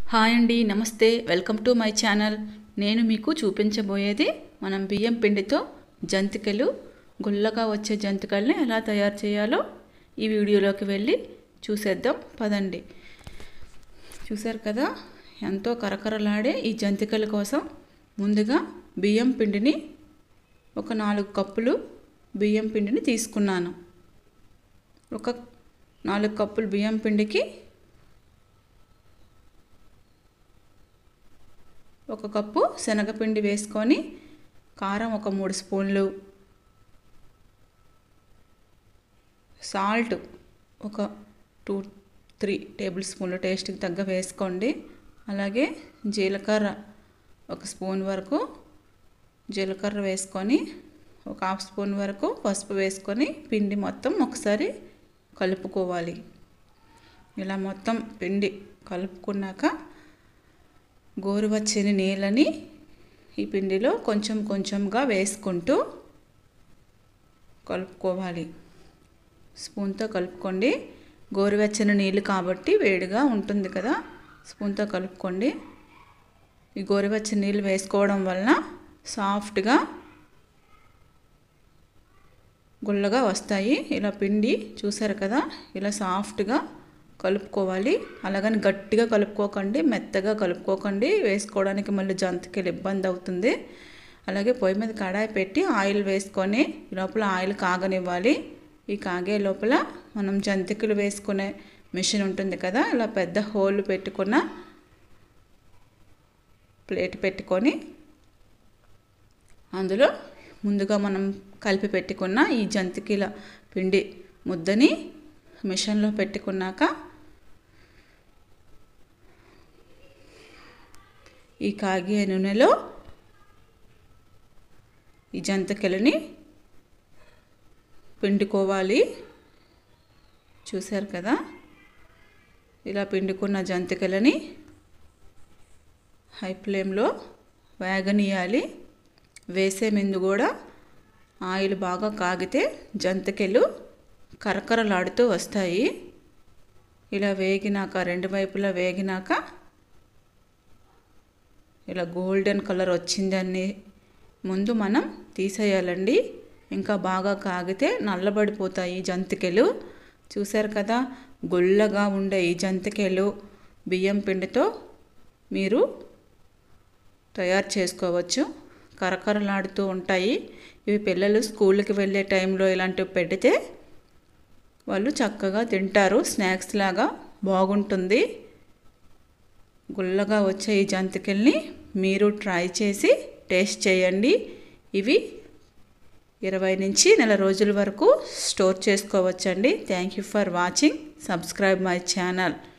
hi అండి నమస్తే welcome to my channel నేను మీకు చూపించబోయేది మనం బియ్యం పిండితో జంతికలు గుల్లగా వచ్చే జంతికల్ని ఎలా తయారు చేయాలో ఈ వీడియోలోకి వెళ్ళి చూసేద్దాం పదండి చూశారు కదా ఎంతో కరకరలాడే ఈ జంతికల కోసం ముందుగా బియ్యం పిండిని ఒక నాలుగు కప్పులు బియ్యం పిండిని తీసుకున్నాను ఒక నాలుగు కప్పులు బియ్యం పిండికి ఒక కప్పు శనగపిండి వేసుకొని కారం ఒక మూడు స్పూన్లు సాల్ట్ ఒక టూ త్రీ టేబుల్ స్పూన్లు టేస్ట్కి తగ్గ వేసుకోండి అలాగే జీలకర్ర ఒక స్పూన్ వరకు జీలకర్ర వేసుకొని ఒక హాఫ్ స్పూన్ వరకు పసుపు వేసుకొని పిండి మొత్తం ఒకసారి కలుపుకోవాలి ఇలా మొత్తం పిండి కలుపుకున్నాక గోరువచ్చని నీళ్ళని ఈ పిండిలో కొంచెం కొంచెంగా వేసుకుంటూ కలుపుకోవాలి స్పూన్తో కలుపుకోండి గోరువెచ్చని నీళ్ళు కాబట్టి వేడిగా ఉంటుంది కదా స్పూన్తో కలుపుకోండి ఈ గోరువెచ్చని నీళ్ళు వేసుకోవడం వలన సాఫ్ట్గా గుల్లగా వస్తాయి ఇలా పిండి చూసారు కదా ఇలా సాఫ్ట్గా కలుపుకోవాలి అలాగని గట్టిగా కలుపుకోకండి మెత్తగా కలుపుకోకండి వేసుకోవడానికి మళ్ళీ జంతికలు ఇబ్బంది అవుతుంది అలాగే పొయ్యి మీద కడాయి పెట్టి ఆయిల్ వేసుకొని లోపల ఆయిల్ కాగనివ్వాలి ఈ కాగే లోపల మనం జంతికలు వేసుకునే మిషన్ ఉంటుంది కదా ఇలా పెద్ద హోల్ పెట్టుకున్న ప్లేట్ పెట్టుకొని అందులో ముందుగా మనం కలిపి పెట్టుకున్న ఈ జంతికల పిండి ముద్దని మిషన్లో పెట్టుకున్నాక ఈ కాగే నూనెలో ఈ జంతికలని పిండుకోవాలి చూశారు కదా ఇలా పిండుకున్న జంతికలని హై ఫ్లేమ్లో వేగనీయాలి వేసే ముందు కూడా ఆయిల్ బాగా కాగితే జంతికలు కరకరలాడుతూ వస్తాయి ఇలా వేగినాక రెండు వైపులా వేగినాక ఇలా గోల్డెన్ కలర్ వచ్చిందని ముందు మనం తీసేయాలండి ఇంకా బాగా కాగితే నల్లబడిపోతాయి జంతికలు చూశారు కదా గుల్లగా ఉండే ఈ జంతికలు బియ్యం పిండితో మీరు తయారు చేసుకోవచ్చు కరకరలాడుతూ ఉంటాయి ఇవి పిల్లలు స్కూల్కి వెళ్ళే టైంలో ఇలాంటివి పెడితే వాళ్ళు చక్కగా తింటారు స్నాక్స్ లాగా బాగుంటుంది గుల్లగా వచ్చే ఈ జంతికల్ని మీరు ట్రై చేసి టేస్ట్ చేయండి ఇవి ఇరవై నుంచి నెల రోజుల వరకు స్టోర్ చేసుకోవచ్చండి thank you for watching subscribe my channel